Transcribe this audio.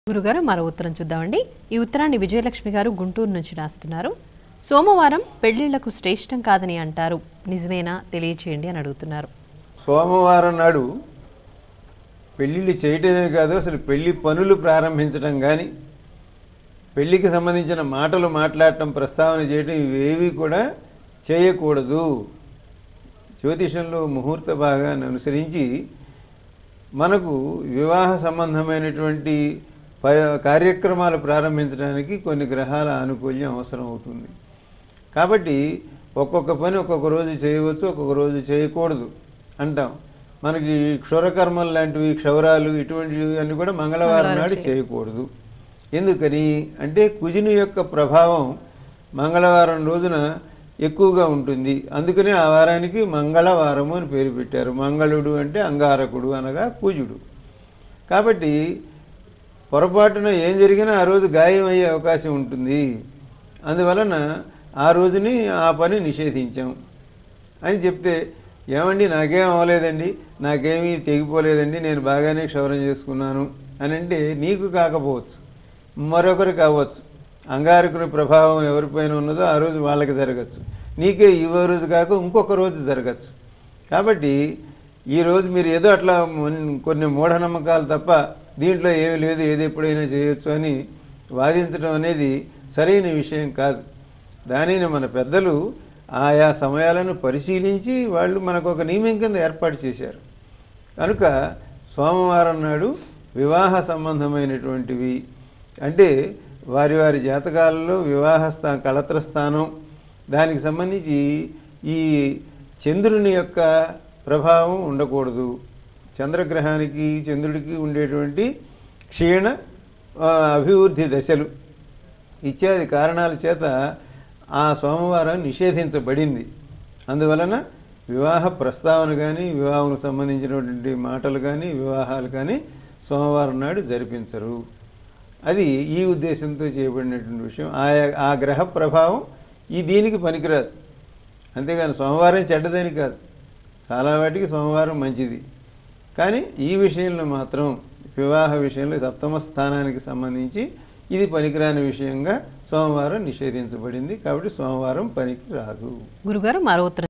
గురుగారు మరో ఉత్తరం చూద్దామండి ఈ ఉత్తరాన్ని విజయలక్ష్మి గారు గుంటూరు నుంచి రాస్తున్నారు సోమవారం పెళ్లిళ్లకు శ్రేష్టం కాదని అంటారు నిజమేనా తెలియచేయండి అని అడుగుతున్నారు సోమవారం నాడు పెళ్ళిళ్ళు చేయటమే కాదు అసలు పెళ్లి పనులు ప్రారంభించడం కానీ పెళ్లికి సంబంధించిన మాటలు మాట్లాడటం ప్రస్తావన చేయటం ఇవేవి కూడా చేయకూడదు జ్యోతిషంలో ముహూర్త భాగాన్ని అనుసరించి మనకు వివాహ సంబంధమైనటువంటి ప- కార్యక్రమాలు ప్రారంభించడానికి కొన్ని గ్రహాల ఆనుకూల్యం అవసరం అవుతుంది కాబట్టి ఒక్కొక్క పని ఒక్కొక్క రోజు చేయవచ్చు ఒక్కొక్క రోజు చేయకూడదు అంటాం మనకి క్షురకర్మలు లాంటివి క్షౌరాలు ఇటువంటివి అన్నీ కూడా మంగళవారం నాడు చేయకూడదు ఎందుకని అంటే కుజుని యొక్క ప్రభావం మంగళవారం రోజున ఎక్కువగా ఉంటుంది అందుకనే ఆ వారానికి మంగళవారము అని పేరు పెట్టారు మంగళుడు అంటే అంగారకుడు అనగా కుజుడు కాబట్టి పొరపాటున ఏం జరిగినా ఆ రోజు గాయం అయ్యే అవకాశం ఉంటుంది అందువలన ఆ రోజుని ఆ పని నిషేధించాం అని చెప్తే ఏమండి నాకేం అవ్వలేదండి నాకేమీ తెగిపోలేదండి నేను బాగానే క్షౌరం చేసుకున్నాను అని అంటే నీకు కాకపోవచ్చు మరొకరు కావచ్చు అంగారకుని ప్రభావం ఎవరిపైన ఉన్నదో ఆ రోజు వాళ్ళకి జరగచ్చు నీకే ఈ రోజు కాక ఇంకొక రోజు జరగచ్చు కాబట్టి ఈ రోజు మీరు ఏదో అట్లా మొన్- కొన్ని మూఢనమ్మకాలు తప్ప దీంట్లో ఏమీ లేదు ఏది ఎప్పుడైనా చేయొచ్చు అని వాదించడం అనేది సరైన విషయం కాదు దానిని మన పెద్దలు ఆయా సమయాలను పరిశీలించి వాళ్ళు మనకు ఒక నియమం కింద ఏర్పాటు చేశారు కనుక సోమవారం నాడు వివాహ సంబంధమైనటువంటివి అంటే వారి వారి జాతకాలలో వివాహ స్థా కళత్ర స్థానం దానికి సంబంధించి ఈ చంద్రుని యొక్క ప్రభావం ఉండకూడదు చంద్రగ్రహానికి చంద్రుడికి ఉండేటువంటి క్షీణ ఆ, అభివృద్ధి దశలు ఇత్యాది కారణాల చేత ఆ సోమవారం నిషేధించబడింది అందువలన వివాహ ప్రస్తావన కానీ వివాహం సంబంధించినటువంటి మాటలు కానీ వివాహాలు కానీ సోమవారం నాడు జరిపించరు అది ఈ ఉద్దేశంతో చేయబడినటువంటి విషయం ఆయా ఆ గ్రహ ప్రభావం ఈ దీనికి పనికిరాదు అంతేగాని సోమవారం చెడ్డదని కాదు చాలా వాటికి సోమవారం మంచిది కానీ ఈ విషయంలో మాత్రం వివాహ విషయంలో సప్తమ స్థానానికి సంబంధించి ఇది పనికిరాని విషయంగా సోమవారం నిషేధించబడింది కాబట్టి సోమవారం పనికి రాదు గురుగారు మరో ఉత్తరం